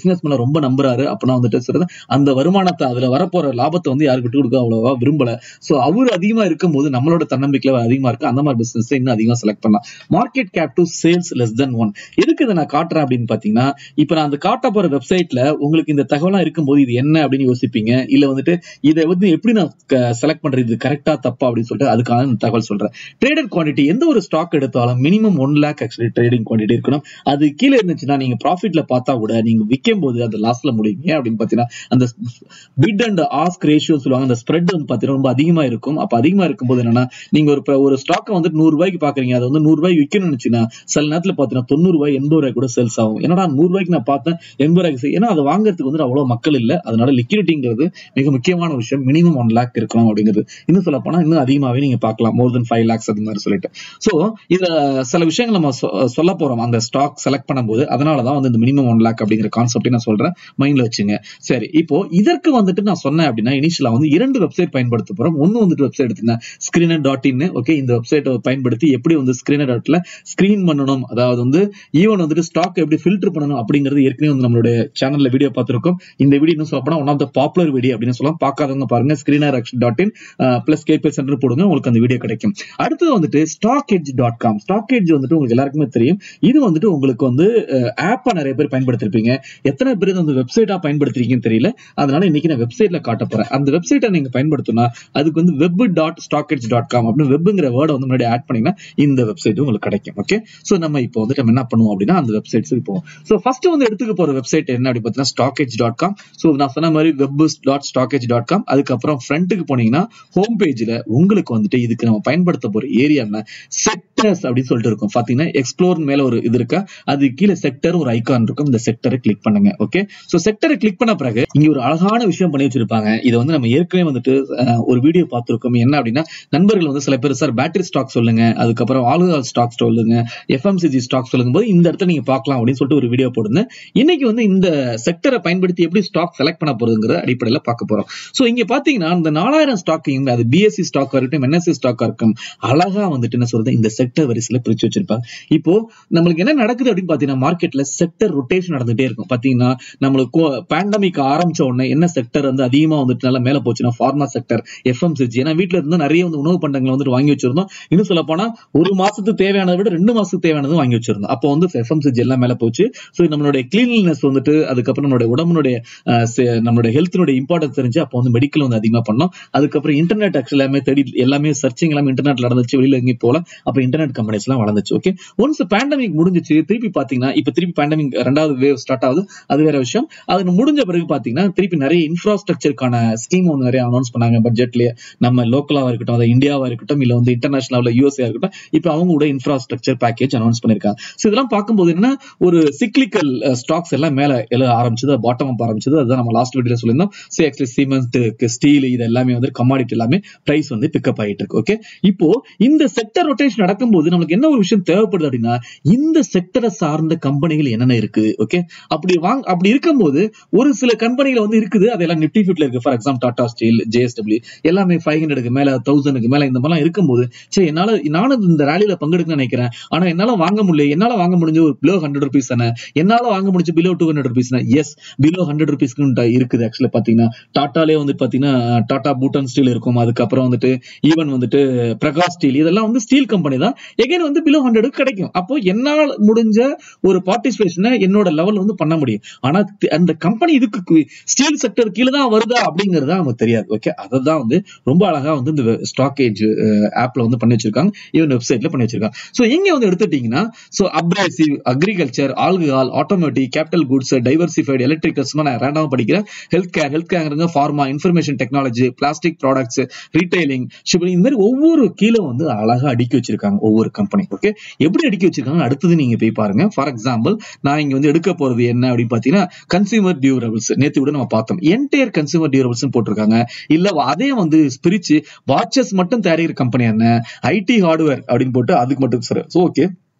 ரொம்ப நம்புறாரு அப்படின்னா வந்துட்டு சொல்றது அந்த வருமானத்தை அதுல வரப்போற லாபத்தை வந்து யாருக்கு விட்டு கொடுக்க அவ்வளவா விரும்பல சோ அவர் அதிகமா இருக்கும்போது நம்மளோட தன்னம்பிக்கை அதிகமா இருக்கு அந்த மாதிரி பிசினஸ் இன்னும் அதிகமா செலக்ட் பண்ணலாம் market cap to sales less than one எதுக்கு இதை நான் காட்டுறேன் அப்படின்னு பாத்தீங்கன்னா இப்ப நான் அந்த காட்ட போற வெப்சைட்ல உங்களுக்கு இந்த தகவலாம் இருக்கும்போது இது என்ன அப்படின்னு யோசிப்பீங்க இல்ல வந்துட்டு இதை வந்து எப்படி நான் செலக்ட் பண்றது இது கரெக்டா தப்பா அப்படின்னு சொல்லிட்டு அதுக்கான இந்த தகவல் சொல்றேன் ட்ரேடட் குவான்டிட்டி எந்த ஒரு ஸ்டாக் எடுத்தாலும் minimum one lakh actually trading quantity இருக்கணும் அது கீழே இருந்துச்சுன்னா நீங்க ப்ராஃபிட்ல பார்த்தா கூட நீங்க விற்கும் போது அது லாஸ்ட்ல முடியும் ஏன் அப்படின்னு பாத்தீங்கன்னா அந்த பிட் அண்ட் ஆஸ்க் ரேஷியோ சொல்லுவாங்க அந்த ஸ்ப்ரெட் வந்து பாத்தீங்கன்னா ரொம்ப அதிகமா இருக்கும் அப்ப அதிகமா இருக்கும்போது என்னன்னா நீங்க ஒரு ஒரு ஸ்டாக்கை வந்து நூறு ரூபாய்க்கு பாக்குறீங்க அதை வந்து நூறு ரூபாய்க்கு விற்கணும்னு நினைச்சுன்னா சில நேரத்துல பாத்தீங்கன்னா தொண்ணூறு ரூபாய் எண்பது ரூபாய் கூட சேல்ஸ் ஆகும் என்னடா நூறு ரூபாய்க்கு நான் பார்த்தேன் எண்பது ரூபாய்க்கு செய்- ஏன்னா அதை வாங்குறதுக்கு வந்து அவ்வளவு மக்கள் இல்ல அதனால லிக்விடிட்டிங்கிறது மிக முக்கியமான விஷயம் மினிமம் ஒன் லேக் இருக்கணும் அப்படிங்கிறது இன்னும் சொல்ல போனா இன்னும் அதிகமாவே நீங்க பார்க்கலாம் மோர் தென் ஃபைவ் லேக்ஸ் அது மாதிரி சொல்லிட்டு சோ இதுல சில விஷயங்கள் நம்ம சொ- சொல்ல போறோம் அந்த ஸ்டாக் செலக்ட் பண்ணும்போது அதனாலதான் வந்து இந்த மினிமம் ஒன் லேக் அப்படிங்கிற கான்செப்ட் நான் சொல்றேன் மைண்ட்ல வச்சுங்க சரி இப்போ இதற்கு வந்துட்டு நான் சொன்னேன் அப்படின்னா இனிஷியலா வந்து இரண்டு வெப்சைட் பயன்படுத்த போறோம் ஒன்னு வந்துட்டு வெப்சைட் எடுத்தீங்கன்னா ஸ்கிரீனர் டாட் இன் ஓகே இந்த வெப்சைட்டை பயன்படுத்தி எப்படி வந்து ஸ்கிரீனர் டாட்ல ஸ்கிரீன் பண்ணணும் அதாவது வந்து ஈவன் வந்துட்டு ஸ்டாக் எப்படி ஃபில்டர் பண்ணணும் அப்படிங்கிறது ஏற்கனவே வந்து நம்மளுடைய சேனல்ல வீடியோ பார்த்திருக்கோம் இந்த வீடியோ இன்னும் சொல்ல போனா one of the popular video அப்படின்னு சொல்லலாம் பார்க்காதவங்க பாருங்க ஸ்கிரீனர் டாட் இன் பிளஸ் கேபி சென்டர் போடுங்க உங்களுக்கு அந்த வீடியோ கிடைக்கும் அடுத்தது வந்துட்டு stock edge dot com stock edge வந்துட்டு உங்களுக்கு எல்லாருக்குமே தெரியும் இது வந்துட்டு உங்களுக்கு வந்து ஆப்பா நிறைய பேர் பயன்படுத்திருப்பீங்க எத்தனை பேர் இது வந்து வெப்சைட்டா பயன்படுத்துறீங்கன்னு தெரியல அதனால இன்னைக்கு நான் வெப்சைட்ல காட்ட போறேன் அந்த வெப்சைட்டை நீங்க பயன்படுத்தினா அதுக்கு வந்து web dot stock edge dot com அப்படின்னு வெப்ங்கிற வேர்டை வந்து முன்னாடி ஆட் பண்ணீங்கன்னா இந்த வெப்சைட் உங்களுக்கு கிடைக்கும் ஓகே சோ நம்ம இப்போ வந்துட்டு நம்ம என்ன பண்ணுவோம் அப்படின்னா அந்த வெப்சைட்ஸுக்கு போவோம் சோ ஃபர்ஸ்ட் வந்து எடுத்துக்க போற வெப்சைட் என்ன அப்படி பார்த்தீங்கன்னா ஸ்டாக் டாட் காம் ஸோ நான் சொன்ன மாதிரி web dot stock dot com அதுக்கப்புறம் ஃப்ரண்ட்டுக்கு போனீங்கன்னா ஹோம் பேஜ்ல உங்களுக்கு வந்துட்டு இதுக்கு நம்ம பயன்படுத்த போற ஏரியா என்ன செக்டர்ஸ் அப்படின்னு சொல்லிட்டு இருக்கும் பாத்தீங்கன்னா எக்ஸ்ப்ளோர் மேல ஒரு இது இருக்கா அது கீழே செக்டர் ஒரு ஐகான் இருக்கும் இந்த செக்டரை கிளிக் பண்ணுங்க ஓகே சோ செக்டரை கிளிக் பண்ண பிறகு இங்க ஒரு அழகான விஷயம் பண்ணி வச்சிருப்பாங்க இதை வந்து நம்ம ஏற்கனவே வந்துட்டு அஹ், ஒரு வீடியோ பார்த்திருக்கோம் என்ன அப்படின்னா நண்பர்கள் வந்து சில பேர் சார் பேட்டரி ஸ்டாக் சொல்லுங்க அதுக்கப்புறம் ஆளுகால் ஸ்டாக் சொல்லுங்க எஃப்எம்சிஜி ஸ்டாக் சொல்லுங்க போது இந்த இடத்துல நீங்க பார்க்கலாம் அப்படின்னு சொல்லிட்டு ஒரு வீடியோ போடுங்க இன்னைக்கு வந்து இந்த செக்டரை பயன்படுத்தி எப்படி ஸ்டாக் செலக்ட் பண்ண போறதுங்கிற அடிப்படையில் பார்க்க போறோம் சோ இங்க பாத்தீங்கன்னா இந்த நாலாயிரம் ஸ்டாக்கையும் அது பிஎஸ்சி ஸ்டாக் இருக்கட்டும் என்எஸ்சி ஸ்டாக் இருக்கும் அழகா வந்துட்டு என்ன சொல்றது இந்த செக்டர் வரிசையில பிரிச்சு வச்சிருப்பாங்க இப்போ நம்மளுக்கு என்ன நடக்குது அப்படின்னு பாத்தீங்கன்னா மார்க்கெட்ல செக்டர் ரொட்டேஷன் நடந்துட்டே இருக்கும் பாத்தீங்கன்னா நம்மளுக்கு பேண்டமிக் ஆரம்பிச்ச உடனே என்ன செக்டர் வந்து அதிகமா வந்துட்டு நல்லா மேல போச்சுன்னா ஃபார்மா செக்டர் எஃப்எம்சிஜி ஏன்னா வீட்டுல இருந்து நிறைய வந்து உணவு பண்டங்களை வந்துட்டு வாங்கி வச்சிருந்தோம் இன்னும் சொல்ல போனா ஒரு மாசத்துக்கு தேவையானதை விட ரெண்டு மாசத்துக்கு தேவையானது வாங்கி வச்சிருந்தோம் அப்போ வந்து எஃப்எம்சிஜி எல்லாம் மேல போச்சு ஸோ நம்மளுடைய கிளீன்லினஸ் வந்துட்டு அதுக்கப்புறம் நம்மளுடைய உடம்புடைய அஹ், செ- நம்மளுடைய ஹெல்த்தினுடைய இம்பார்ட்டன்ஸ் தெரிஞ்சு அப்போ வந்து மெடிக்கல் வந்து அதிகமா பண்ணோம் அதுக்கப்புறம் இன்டர்நெட் ஆக்சுவல் எல்லாமே தேடி எல்லாமே சர்ச்சிங் எல்லாமே இன்டர்நெட் நடந்துச்சு வெளியில எங்கேயும் போல அப்ப இன்டர்நெட் கம்பெனிஸ் எல்லாம் வளர்ந்துச்சு ஓகே ஒன்ஸ் பேண்டமிக் முடிஞ்சிச்சு திருப்பி பாத்தீங்கன்னா இப்ப திருப்பி பேண்டமிக் ரெண்டாவது வேவ் ஸ்டார்ட் ஆகுது அது வேற விஷயம் அது முடிஞ்ச பிறகு பாத்தீங்கன்னா திருப்பி நிறைய இன்ஃப்ராஸ்ட்ரக்சருக்கான ஸ்கீம் வந்து நிறைய அனௌன்ஸ் பண்ணாங்க பட்ஜெட்லயே நம்ம லோக்கலாவா இருக்கட்டும் அதை இந்தியாவா இருக்கட்டும் இல்ல வந்து இன்டர்நேஷனல் யூஎஸ்ஏ இருக்கட்டும் இப்ப அவங்களோட இன்ஃப்ராஸ்ட்ரக்சர் பேக்கேஜ் அனௌன்ஸ் பண்ணிருக்காங்க சோ இதெல்லாம் பார்க்கும்போது என்ன ஒரு சிக்லிக்கல் ஸ்டாக்ஸ் எல்லாம் மேல எல்லாம் ஆரம்பிச்சது பாட்டம் அப் ஆரம்பிச்சது அதுதான் நம்ம லாஸ்ட் வீடியோ சொல்லியிருந்தோம் ஸோ ஆக்சுவலி சிமெண்ட் ஸ்டீல் இது எல்லாமே வந்து கமாடிட்டி எல்லாமே பிரைஸ் வந்து பிக்கப் ஆயிட்டு இருக்கு ஓகே இப்போ இந்த செக்டர் ரொட்டேஷன் நடக்கும்போது நமக்கு என்ன ஒரு விஷயம் தேவைப்படுது அப்படின்னா இந்த செக்டரை சார்ந்த கம்பெனிகள் என்னென்ன இருக்குது ஓகே அப்படி வாங்க அப்படி இருக்கும்போது ஒரு சில கம்பெனிகள் வந்து இருக்குது அதெல்லாம் நிப்டி ஃபிட்ல இருக்கு for example Tata steel JSW எல்லாமே ஃபைவ் ஹண்ட்ரடுக்கு மேல தௌசண்ட்க்கு மேல இந்த மாதிரிலாம் இருக்கும்போது சரி என்னால நானும் இந்த ரேலியில பங்கெடுக்க நினைக்கிறேன் ஆனா என்னால வாங்க முடியல என்னால வாங்க முடிஞ்ச ஒரு பிலோ ஹண்ட்ரட் ருபீஸ் தானே என்னால வாங்க முடிஞ்ச பிலோ டூ ஹண்ட்ரட் ருபீஸ் எஸ் பிலோ ஹண்ட்ரட் ருபீஸ்க்கு இருக்குது ஆக்சுவலி பாத்தீங்கன்னா டாட்டாலே வந்து பாத்தீங்கன்னா டாடா பூட்டன் ஸ்டீல் இருக்கும் அதுக்கப்புறம் வந்துட்டு ஈவன் வந்துட்டு பிரகாஷ் ஸ்டீல் இதெல்லாம் வந்து ஸ்டீல் கம்பெனி தான் எகைன் வந்து பிலோ ஹண்ட்ரட் கிடைக்கும் அப்போ என்னால் முடிஞ்ச ஒரு பார்ட்டிசிபேஷனை என்னோட லெவல் வந்து பண்ண முடியும் ஆனா தி- அந்த கம்பெனி இதுக்கு ஸ்டீல் செக்டர் கீழே தான் வருதா அப்படிங்கறது நமக்கு தெரியாது ஓகே அதை தான் வந்து ரொம்ப அழகா வந்து இந்த ஸ்டாக்கேஜ் ஆப்ல வந்து பண்ணி வச்சிருக்காங்க ஈவன் வெப்சைட்ல பண்ணி வச்சிருக்காங்க சோ இங்க வந்து எடுத்துட்டீங்கன்னா so abrasive agriculture alcohol automatic capital goods diversified electricals நான் ரேண்டமா படிக்கிறேன் ஹெல்த் கேர் ஹெல்த் கேருங்க pharma information technology plastic products retailing shipping இந்த மாதிரி ஒவ்வொரு கீழே வந்து அழகா அடுக்கி வச்சிருக்காங்க ஒவ்வொரு கம்பெனி ஓகே எப்படி அடுக்கி வச்சிருக்காங்க அடுத்தது நீங்க போய் பாருங்க ஃபார் எக்ஸாம்பிள் நான் இங்க வந்து எடுக்க போறது என்ன அப்படின்னு பாத்தீங்கன்னா கன்சியூமர் டியூரபிள்ஸ் நேத்து கூட நம்ம பார்த்தோம் என்டையர் கன்சியூமர் டியூரபிள்ஸ் போட்டிருக்காங்க இல்ல அதே வந்து பிரிச்சு வாட்சஸ் மட்டும் தயாரிக்கிற கம்பெனி என்ன ஐடி ஹார்ட்வேர் அப்படின்னு போட்டு அதுக்கு மட்டும் சார் ஓகே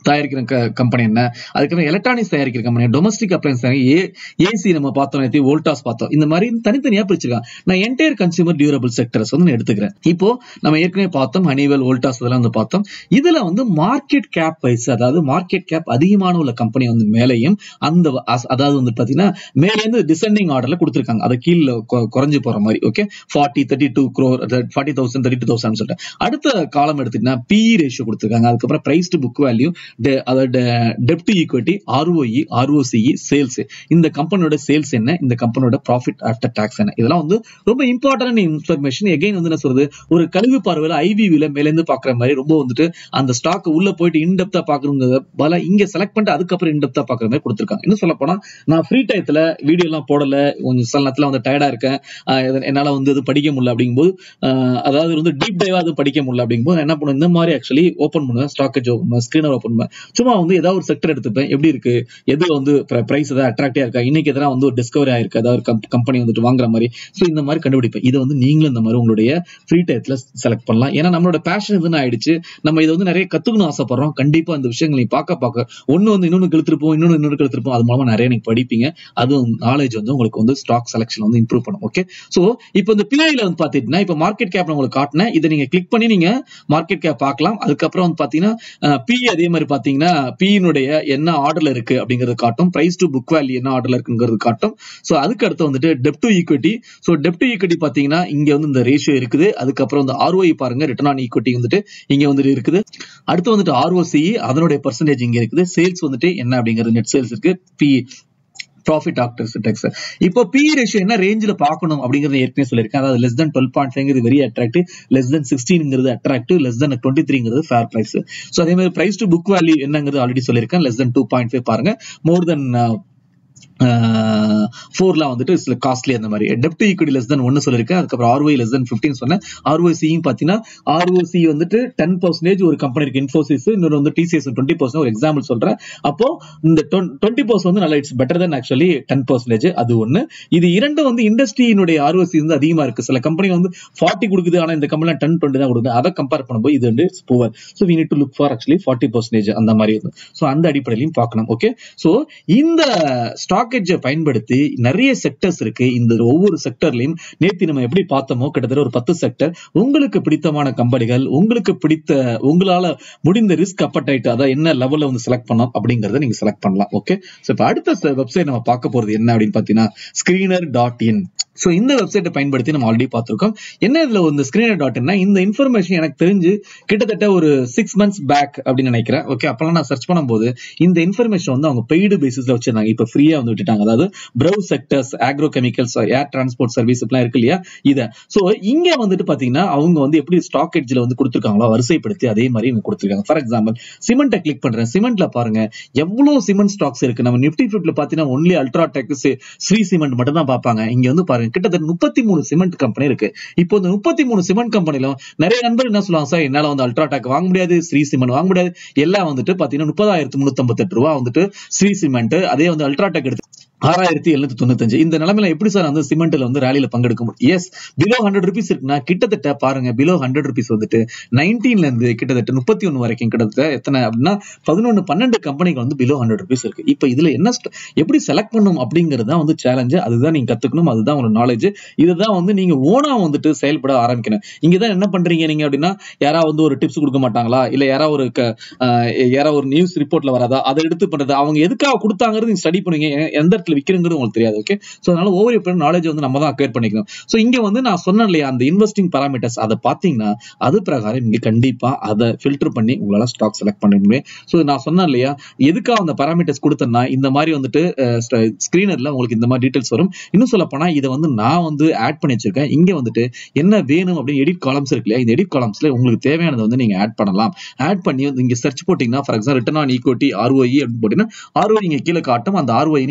தயாரிக்கிற கம்பெனி என்ன அதுக்கப்புறம் எலக்ட்ரானிக்ஸ் தயாரிக்கிற company domestic appliances A AC நம்ம பார்த்தோம் நேற்று வோல்டாஸ் பார்த்தோம் இந்த மாதிரி தனித்தனியா பிரிச்சிருக்காங்க நான் என்டையர் கன்சியூமர் டியூரபிள் செக்டர்ஸ் வந்து நான் எடுத்துக்கிறேன் இப்போ நம்ம ஏற்கனவே பார்த்தோம் ஹனிவெல் வோல்டாஸ் இதெல்லாம் வந்து பார்த்தோம் இதுல வந்து மார்க்கெட் கேப் வைஸ் அதாவது மார்க்கெட் கேப் அதிகமான உள்ள கம்பெனி வந்து மேலேயும் அந்த அஸ்- அதாவது வந்து பாத்தீங்கன்னா மேலே இருந்து டிசெண்டிங் ஆர்டர்ல கொடுத்துருக்காங்க அதை கீழே கொ- குறைஞ்சு போற மாதிரி okay forty thirty two crore forty thousand thirty two thousand சொல்லிட்டு அடுத்த காலம் எடுத்துக்கிட்டா பிஇ ரேஷியோ கொடுத்துருக்காங்க அதுக்கப்புறம் பிரைஸ் டு புக் வேல்யூ அதோட டெப்ட் ஈக்விட்டி ஆர்ஓஇ ஆர்ஓசிஇ சேல்ஸ் இந்த கம்பெனியோட சேல்ஸ் என்ன இந்த கம்பெனியோட ப்ராஃபிட் ஆஃப்டர் டாக்ஸ் என்ன இதெல்லாம் வந்து ரொம்ப இம்பார்ட்டன்ட் இன்ஃபர்மேஷன் எகைன் வந்து என்ன சொல்றது ஒரு கழிவு பார்வையில ஐவிவில மேலேருந்து பாக்குற மாதிரி ரொம்ப வந்துட்டு அந்த ஸ்டாக் உள்ள போயிட்டு இன்டெப்தா பாக்குறவங்க பல இங்க செலக்ட் பண்ணிட்டு அதுக்கப்புறம் இன்டெப்தா பாக்குற மாதிரி கொடுத்துருக்காங்க இன்னும் சொல்ல போனா நான் ஃப்ரீ டயத்துல வீடியோ எல்லாம் போடல கொஞ்சம் சில நேரத்துல வந்து டயர்டா இருக்கேன் ஆஹ் எத- என்னால வந்து இது படிக்க முடியல அப்படிங்கும்போது ஆஹ் அதாவது வந்து டீப் டைவா அது படிக்க முடியல அப்படிங்கும்போது நான் என்ன பண்ணுவேன் இந்த மாதிரி ஆக்சுவலி ஓப்பன் பண்ணுவேன் ஸ்டாக்கேஜ் ஸ்கிரீனர் ஓப்பன் பண்ணுவேன் சும்மா வந்து ஏதாவது ஒரு செக்டர் எடுத்துப்பேன் எப்படி இருக்கு எது வந்து பிரைஸ் ஏதாவது அட்ராக்டிவா இருக்கா இன்னைக்கு எதனா வந்து ஒரு டிஸ்கவரி ஆயிருக்கு ஏதாவது ஒரு கம்பெனி வந்துட்டு வாங்குற மாதிரி ஸோ இந்த மாதிரி கண்டுபிடிப்பேன் இதை வந்து நீங்களும் இந்த மாதிரி உங்களுடைய ஃப்ரீ டயத்துல செலக்ட் பண்ணலாம் ஏன்னா நம்மளோட பேஷன் இதுன்னு ஆயிடுச்சு நம்ம இதை வந்து நிறைய கத்துக்கணும் ஆசைப்படுறோம் கண்டிப்பா இந்த விஷயங்களை பார்க்க பார்க்க ஒண்ணு வந்து இன்னொன்னு கெழுத்திருப்போம் இன்னொன்னு இன்னொரு கெழுத்திருப்போம் அது மூலமா நிறைய நீங்க படிப்பீங்க அதுவும் நாலேஜ் வந்து உங்களுக்கு வந்து ஸ்டாக் செலக்ஷன் வந்து இம்ப்ரூவ் பண்ணும் ஓகே சோ இப்போ இந்த பிஐல வந்து பாத்தீங்கன்னா இப்போ மார்க்கெட் கேப் உங்களுக்கு காட்டினேன் இதை நீங்க கிளிக் பண்ணி நீங்க மார்க்கெட் கேப் பார்க்கலாம் அதுக்கப்புறம் வந்து பாத்தீங்கன்னா பி அதே மாதிரி பாத்தீங்கன்னா பியினுடைய என்ன ஆர்டர்ல இருக்கு அப்படிங்கிறது காட்டும் பிரைஸ் டு புக் வேல்யூ என்ன ஆர்டர்ல இருக்குங்கிறது காட்டும் சோ அதுக்கு அடுத்து வந்துட்டு டெப்ட் to equity so dept equity பாத்தீங்கன்னா இங்க வந்து இந்த ரேஷியோ இருக்குது அதுக்கப்புறம் இந்த ஆர்ஓஐ பாருங்க ரிட்டர்ன் ஆன் ஈக்விட்டி வந்துட்டு இங்க வந்துட்டு இருக்குது அடுத்து வந்துட்டு ஆர்ஓசி அதனுடைய பர்சன்டேஜ் இங்க இருக்குது சேல்ஸ் வந்துட்டு என்ன அப்படிங்கிறது நெட் சேல்ஸ் இருக்கு பி ப்ராஃபிட் ஆக்டர்ஸ் டெக்ஸ் இப்போ பி ரேஷியோ என்ன ரேஞ்சில் பார்க்கணும் அப்படிங்கறது ஏற்கனவே சொல்லியிருக்கேன் அதாவது லெஸ் தென் டுவெல் பாயிண்ட் ஃபைவ்ங்கிறது வெரி அட்ராக்டிவ் லெஸ் தென் சிக்ஸ்டீன்ங்கிறது அட்ராக்டிவ் லெஸ் தென் டுவெண்ட்டி த்ரீங்கிறது ஃபேர் பிரைஸ் ஸோ அதே மாதிரி பிரைஸ் டு புக் வேல்யூ என்னங்கிறது ஆல்ரெடி சொல்லியிருக்கேன் less than two point five பாருங்க மோர் தென் ஃபோர்லாம் வந்துட்டு காஸ்ட்லி அந்த மாதிரி டெப்ட் ஈக்விட்டி லெஸ் தென் ஒன்னு சொல்லியிருக்கேன் அதுக்கப்புறம் ஆர்ஒய் லெஸ் தென் ஃபிஃப்டின் சொன்னேன் ஆர்ஓசியும் பார்த்தீங்கன்னா ஆர்ஓசி வந்துட்டு டென் பர்சன்டேஜ் ஒரு கம்பெனி இருக்கு இன்ஃபோசிஸ் இன்னொரு வந்து டிசிஎஸ் டுவெண்ட்டி பர்சன்ட் ஒரு எக்ஸாம்பிள் சொல்றேன் அப்போ இந்த டுவெண்ட்டி பர்சன்ட் வந்து நல்லா it's better than actually ten percentage அது ஒன்னு இது இரண்டு வந்து இண்டஸ்ட்ரியினுடைய ஆர்ஓசி வந்து அதிகமா இருக்கு சில கம்பெனி வந்து ஃபார்ட்டி கொடுக்குது ஆனா இந்த கம்பெனி டென் டுவெண்ட்டி தான் கொடுக்குது அதை கம்பேர் பண்ணும்போது இது வந்து poor so we need to look for actually forty percentage அந்த மாதிரி ஸோ அந்த அடிப்படையிலையும் பார்க்கணும் ஓகே ஸோ இந்த ஸ்டாக்கேஜை பயன்படுத்தி நிறைய செக்டர்ஸ் இருக்கு இந்த ஒவ்வொரு செக்டர்லயும் நேத்தி நம்ம எப்படி பார்த்தோமோ கிட்டத்தட்ட ஒரு பத்து செக்டர் உங்களுக்கு பிடித்தமான கம்பெனிகள் உங்களுக்கு பிடித்த உங்களால முடிந்த ரிஸ்க் அப்படைட் அதாவது என்ன லெவல்ல வந்து செலக்ட் பண்ணலாம் அப்படிங்கறத நீங்க செலக்ட் பண்ணலாம் ஓகே ஸோ இப்போ அடுத்த வெப்சைட் நம்ம பார்க்க போறது என்ன அப்படின்னு பார்த்தீங்கன்னா ஸ்கிரீனர் டாட் இன் ஸோ இந்த வெப்சைட்டை பயன்படுத்தி நம்ம ஆல்ரெடி பார்த்துருக்கோம் என்ன இதுல இந்த ஸ்கிரீனர் டாட் இன்னா இந்த இன்ஃபர்மேஷன் எனக்கு தெரிஞ்சு கிட்டத்தட்ட ஒரு சிக்ஸ் மந்த்ஸ் பேக் அப்படின்னு நினைக்கிறேன் ஓகே அப்பெல்லாம் நான் சர்ச் பண்ணும்போது இந்த இன்ஃபர்மேஷன் வந்து அவங்க பெய்டு பேசிஸ்ல வச்சிருந்தாங்க இப்போ ஃப்ரீயா வந்து விட்டுட்டாங்க அதாவது browse sectors agro chemicals air transport service எல்லாம் இருக்கு இல்லையா இதை ஸோ இங்க வந்துட்டு பாத்தீங்கன்னா அவங்க வந்து எப்படி ஸ்டாக் எட்ஜ்ல வந்து கொடுத்துருக்காங்களோ வரிசைப்படுத்தி அதே மாதிரி இவங்க கொடுத்துருக்காங்க ஃபார் எக்ஸாம்பிள் சிமெண்ட்டை கிளிக் பண்றேன் சிமெண்ட்ல பாருங்க எவ்வளவு சிமெண்ட் ஸ்டாக்ஸ் இருக்கு நம்ம நிப்டி ஃபிஃப்ட்ல பாத்தீங்கன்னா ஒன்லி அல்ட்ராடெக் ஸ்ரீ சிமெண்ட் மட்டும் தான் பார்ப்பாங்க இங்க வந்து பாருங்க கிட்டத்தட்ட முப்பத்தி மூணு சிமெண்ட் கம்பெனி இருக்கு இப்போ இந்த முப்பத்தி மூணு சிமெண்ட் கம்பெனில நிறைய நண்பர் என்ன சொல்லுவாங்க சார் என்னால வந்து அல்ட்ராடெக் வாங்க முடியாது ஸ்ரீ சிமெண்ட் வாங்க முடியாது எல்லாம் வந்துட்டு பாத்தீங்கன்னா முப்பதாயிரத்து முன்னூத்தி ரூபா வந்துட்டு ஸ்ரீ சிமெண்ட் அதே வந்து அல்ட்ராடெக் எடுத்து ஆறாயிரத்தி எழுநூத்தி தொண்ணூத்தஞ்சு இந்த நிலைமையில எப்படி சார் வந்து சிமெண்ட்ல வந்து ரேலியில பங்கெடுக்க முடியும் எஸ் பிலோ ஹண்ட்ரட் ருபீஸ் இருக்குன்னா கிட்டத்தட்ட பாருங்க பிலோ ஹண்ட்ரட் ருபீஸ் வந்துட்டு நைன்டீன்ல இருந்து கிட்டத்தட்ட முப்பத்தி ஒன்னு வரைக்கும் கிட்டத்தட்ட எத்தனை அப்படின்னா பதினொன்னு பன்னெண்டு கம்பெனிகள் வந்து பிலோ ஹண்ட்ரட் ருபீஸ் இருக்கு இப்போ இதுல என்ன st- எப்படி செலக்ட் பண்ணும் அப்படிங்கிறது தான் வந்து சேலஞ்சு அதுதான் நீங்க கத்துக்கணும் அதுதான் உங்களோட நாலேஜ் இதுதான் வந்து நீங்க ஓனா வந்துட்டு செயல்பட ஆரம்பிக்கணும் இங்க தான் என்ன பண்றீங்க நீங்க அப்படின்னா யாராவது வந்து ஒரு டிப்ஸ் கொடுக்க மாட்டாங்களா இல்ல யாராவது ஒரு க- ஆஹ் யாராவது ஒரு நியூஸ் ரிப்போர்ட்ல வராதா அதை எடுத்து பண்றது அவங்க எதுக்காக கொடுத்தாங்கிறது நீங்க ஸ்டடி பண்ணுவீங்க எ- எந்த இடத்துல விற்கிறங்கிறது உங்களுக்கு தெரியாது ஓகே ஸோ அதனால ஓவர் எப்போ நாலேஜ் வந்து நம்ம தான் அக்வேர் பண்ணிக்கணும் ஸோ இங்க வந்து நான் சொன்னேன் இல்லையா அந்த இன்வெஸ்டிங் பாராமீட்டர்ஸ் அதை பார்த்தீங்கன்னா அது பிரகாரம் இங்க கண்டிப்பா அதை ஃபில்டர் பண்ணி உங்களால ஸ்டாக் செலக்ட் பண்ண முடியும் ஸோ நான் சொன்னேன் இல்லையா எதுக்காக அந்த பாராமீட்டர்ஸ் கொடுத்தேன்னா இந்த மாதிரி வந்துட்டு ஸ்கிரீனர்ல உங்களுக்கு இந்த மாதிரி டீடைல்ஸ் வரும் இன்னும் சொல்ல போனா இதை வந்து நான் வந்து ஆட் பண்ணி வச்சிருக்கேன் இங்க வந்துட்டு என்ன வேணும் அப்படின்னு எடிட் காலம்ஸ் இருக்கு இல்லையா இந்த எடிட் காலம்ஸ்ல உங்களுக்கு தேவையானதை வந்து நீங்க ஆட் பண்ணலாம் ஆட் பண்ணி வந்து இங்க சர்ச் போட்டீங்கன்னா for example return on equity ROE அப்படின்னு போட்டீங்கன்னா ஆர்ஓஇ இங்க கீழே காட்டும் அந்த ஆர்ஓஇ நீங்க செலக்ட்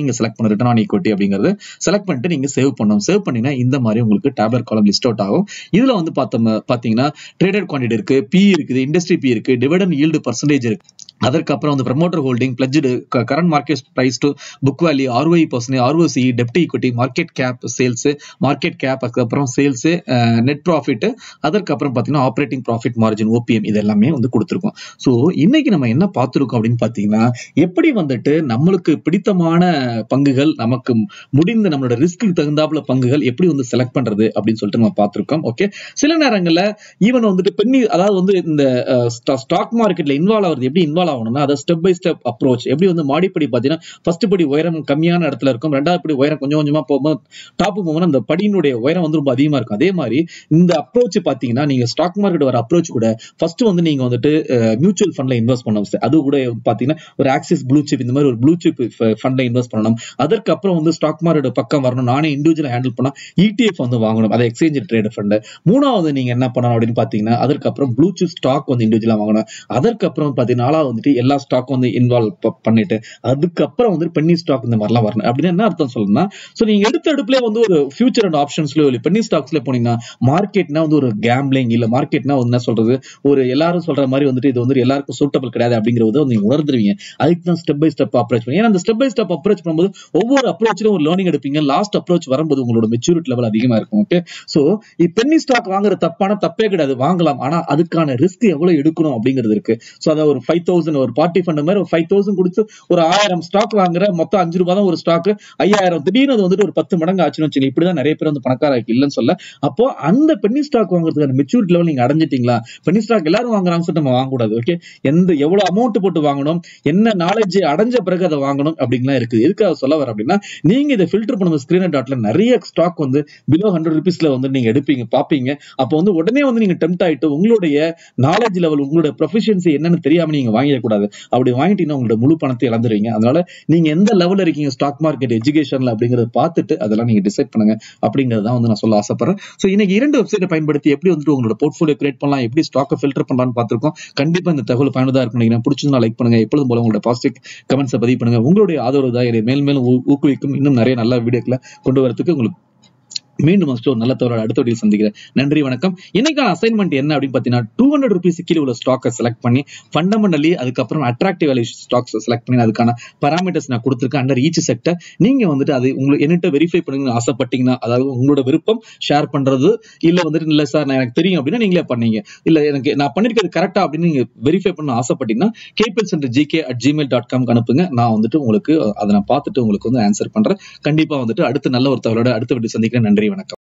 பண்ணணும் ரிட்டர்ன் ஆன் ஈக்விட்டி அப்படிங்கிறது செலக்ட் பண்ணிட்டு நீங்க சேவ் பண்ணணும் சேவ் பண்ணீங்கன்னா இந்த மாதிரி உங்களுக்கு டேப்லெட் காலம் லிஸ்ட் அவுட் ஆகும் இதுல வந்து பார்த்தோம் பாத்தீங்கன்னா ட்ரேடட் குவான்டிட்டி இருக்கு பி இருக்குது இண்டஸ்ட்ரி பி இருக்கு டிவிடன் ஈல்டு பர்சன்டேஜ் இருக்கு அதற்கப்புறம் வந்து promoter holding pledged current market price to book value ROI percentage ROC டெப்ட் equity market cap sales market cap அதுக்கப்புறம் சேல்ஸ் நெட் ப்ராஃபிட் அதற்கப்புறம் பார்த்தீங்கன்னா ஆப்ரேட்டிங் ப்ராஃபிட் மார்ஜின் ஓபிஎம் இது எல்லாமே வந்து கொடுத்துருக்கோம் ஸோ இன்னைக்கு நம்ம என்ன பார்த்துருக்கோம் அப்படின்னு பார்த்தீங்கன்னா எப்படி வந்துட்டு நம்மளுக்கு பிடித்தமான பங்குகள் நமக்கு முடிந்த நம்மளோட ரிஸ்க்கு தகுந்தாப்புல பங்குகள் எப்படி வந்து செலக்ட் பண்றது அப்படின்னு சொல்லிட்டு நம்ம பார்த்துருக்கோம் ஓகே சில நேரங்களில் ஈவன் வந்துட்டு பெண்ணி அதாவது வந்து இந்த ஸ்டாக் மார்க்கெட்ல இன்வால்வ் ஆகுறது எப்படி இன்வால்வ் ஆகணும்னா அதை ஸ்டெப் பை ஸ்டெப் அப்ரோச் எப்படி வந்து மாடிப்படி பார்த்தீங்கன்னா ஃபர்ஸ்ட் படி உயரம் கம்மியான இடத்துல இருக்கும் ரெண்டாவது படி உயரம் கொஞ்சம் கொஞ்சமா போகும்போது டாப் போகும்போது அந்த படியினுடைய உயரம் வந்து ரொம்ப அதிகமா இருக்கும் அதே மாதிரி இந்த அப்ரோச் பாத்தீங்கன்னா நீங்க ஸ்டாக் மார்க்கெட் வர அப்ரோச் கூட ஃபர்ஸ்ட் வந்து நீங்க வந்துட்டு மியூச்சுவல் ஃபண்ட்ல இன்வெஸ்ட் பண்ணணும் sir. அது கூட பாத்தீங்கன்னா ஒரு ஆக்சிஸ் ப்ளூ சிப் இந்த மாதிரி ஒரு ப்ளூ சிப் ஃபண்ட்ல இன்வெஸ்ட் பண்ணணும் அதற்கப்புறம் வந்து ஸ்டாக் மார்க்கெட் பக்கம் வரணும் நானே இண்டிவிஜுவல் ஹேண்டில் பண்ணா இடிஎஃப் வந்து வாங்கணும் அதை எக்ஸ்சேஞ்ச் ட்ரேட் ஃபண்ட் மூணாவது நீங்க என்ன பண்ணணும் அப்படின்னு பாத்தீங்கன்னா அதற்கப்புறம் ப்ளூ சிப் ஸ்டாக் வந்து இண்டிவிஜுவலா வாங்கணும் அதற்கப்புறம் பாத்தீங்கன்னா நாலாவது வந்துட்டு எல்லா ஸ்டாக்கும் வந்து இன்வால்வ் பண்ணிட்டு அதுக்கப்புறம் வந்து பென்னி ஸ்டாக் இந்த மாதிரிலாம் வரணும் அப்படின்னு என்ன அர்த்தம் சொல்லணும்னா ஸோ நீங்க எடுத்த எடுப்புல வந்து ஒரு ஃபியூச்சர் அண்ட் ஆப்ஷன்ஸ்ல இல்லை பென்னி ஸ்டாக்ஸ்ல போனீங்கன்னா மார்க்கெட்னா வந்து ஒரு கேம்பிளிங் இல்ல மார்க்கெட்னா வந்து என்ன சொல்றது ஒரு எல்லாரும் சொல்ற மாதிரி வந்துட்டு இது வந்து எல்லாருக்கும் சூட்டபிள் கிடையாது அப்படிங்கறத வந்து நீங்க உணர்ந்துருவீங்க அதுக்கு தான் ஸ்டெப் பை ஸ்டெப் அப்ரோச் பண்ணி ஏன்னா அந்த ஸ்டெப் பை ஸ்டெப் அப்ரோச் பண்ணும்போது ஒவ்வொரு அப்ரோச்சிலும் ஒரு லேர்னிங் எடுப்பீங்க லாஸ்ட் அப்ரோச் வரும்போது உங்களோட மெச்சூரிட்டி லெவல் அதிகமா இருக்கும் ஓகே சோ பென்னி ஸ்டாக் வாங்குற தப்பான தப்பே கிடையாது வாங்கலாம் ஆனா அதுக்கான ரிஸ்க் எவ்வளவு எடுக்கணும் அப்படிங்கிறது இருக்கு சோ அதாவது ஒரு ஃபைவ் தௌசண்ட் ஒரு பார்ட்டி ஃபண்ட் மாதிரி ஒரு ஃபைவ் தௌசண்ட் கொடுத்து ஒரு ஆயிரம் ஸ்டாக் வாங்குற மொத்தம் அஞ்சு ரூபாய் தான் ஒரு ஸ்டாக் ஐயாயிரம் திடீர்னு அது வந்துட்டு ஒரு பத்து மடங்கு ஆச்சுன்னு வச்சுங்க இப்படிதான் நிறைய பேர் வந்து பணக்கார இல்லைன்னு சொல்ல அப்போ அந்த பென்னி ஸ்டாக் வாங்குறதுக்கான மெச்சூரிட்டி லெவல் நீங்க அடைஞ்சிட்டீங்களா பென்னி ஸ்டாக் எல்லாரும் வாங்குறாங்கன்னு சொல்லிட்டு நம்ம வாங்கக்கூடாது ஓகே எந்த எவ்வளவு அமௌண்ட் போட்டு வாங்கணும் என்ன நாலேஜ் அடைஞ்ச பிறகு அதை வாங்கணும் அப்படிங்கலாம் இருக்குது எதுக்காக சொல்ல வர அப்படின்னா நீங்க இதை ஃபில்டர் பண்ணும் ஸ்கிரீனர் டாட்ல நிறைய ஸ்டாக் வந்து பிலோ ஹண்ட்ரட் ருபீஸ்ல வந்து நீங்க எடுப்பீங்க பாப்பீங்க அப்போ வந்து உடனே வந்து நீங்க டெம்ட் ஆயிட்டு உங்களுடைய நாலேஜ் லெவல் உங்களுடைய ப்ரொஃபிஷியன்சி என்னன்னு தெரியாம நீங்க வாங்கிடக்கூடாது அப்படி வாங்கிட்டீங்கன்னா உங்களோட முழு பணத்தை இழந்துருவீங்க அதனால நீங்க எந்த லெவல்ல இருக்கீங்க ஸ்டாக் மார்க்கெட் எஜுகேஷன்ல அப்படிங்கறத பார்த்துட்டு அதெல்லாம் நீங்க டிசைட் பண்ணுங்க அப்படிங்கறத வந்து நான் சொல்ல ஆசைப்படுறேன் சோ இன்னைக்கு இரண்டு வெப்சைட்டை பயன்படுத்தி எப்படி வந்துட்டு உங்களோட போர்ட்ஃபோலியோ கிரியேட் பண்ணலாம் எப்படி ஸ்டாக்கை ஃபில்டர் பண்ணலாம்னு பார்த்திருக்கோம் கண்டிப்பா இந்த தகவல் பயனுள்ளதா இருக்கும் நினைக்கிறேன் பிடிச்சிருந்தா லைக் பண்ணுங்க எப்பொழுதும் போல உங்களோட பாசிட்டிவ் கமெண்ட்ஸை பதிவு பண்ணுங்க உங்களுடைய ஆதரவு தான் என்னை மேல் மேலும் ஊ- ஊக்குவிக்கும் இன்னும் நிறைய நல்ல வீடியோக்களை கொண்டு வரதுக்கு உங்களுக்கு மீண்டும் next ஒரு நல்ல தவறோட அடுத்த வீடியோ சந்திக்கிறேன் நன்றி வணக்கம் இன்னைக்கான அசைன்மெண்ட் என்ன அப்படின்னு பார்த்தீங்கன்னா டூ ஹண்ட்ரட் ருபீஸ் கீழே உள்ள ஸ்டாக்கை செலக்ட் பண்ணி ஃபண்டமெண்டலி அதுக்கப்புறம் அட்ராக்டிவ் வேல்யூ ஸ்டாக்ஸ் செலக்ட் பண்ணி அதுக்கான பராமீட்டர்ஸ் நான் கொடுத்துருக்கேன் அண்டர் ஈச் செக்டர் நீங்க வந்துட்டு அது உங்களுக்கு என்கிட்ட வெரிஃபை பண்ணுங்க ஆசைப்பட்டீங்கன்னா அதாவது உங்களோட விருப்பம் ஷேர் பண்றது இல்ல வந்துட்டு இல்ல சார் நான் எனக்கு தெரியும் அப்படின்னா நீங்களே பண்ணீங்க இல்ல எனக்கு நான் பண்ணிருக்கிறது கரெக்டா அப்படின்னு நீங்க வெரிஃபை பண்ண ஆசைப்பட்டீங்கன்னா cable centre GK at Gmail dot காம்க்கு அனுப்புங்க நான் வந்துட்டு உங்களுக்கு அதை நான் பார்த்துட்டு உங்களுக்கு வந்து ஆன்சர் பண்றேன் கண்டிப்பா வந்துட்டு அடுத்த நல்ல ஒரு தகவலோட அடுத்த வீடியோ சந்திக்கிறேன் நன்றி வணக்கம்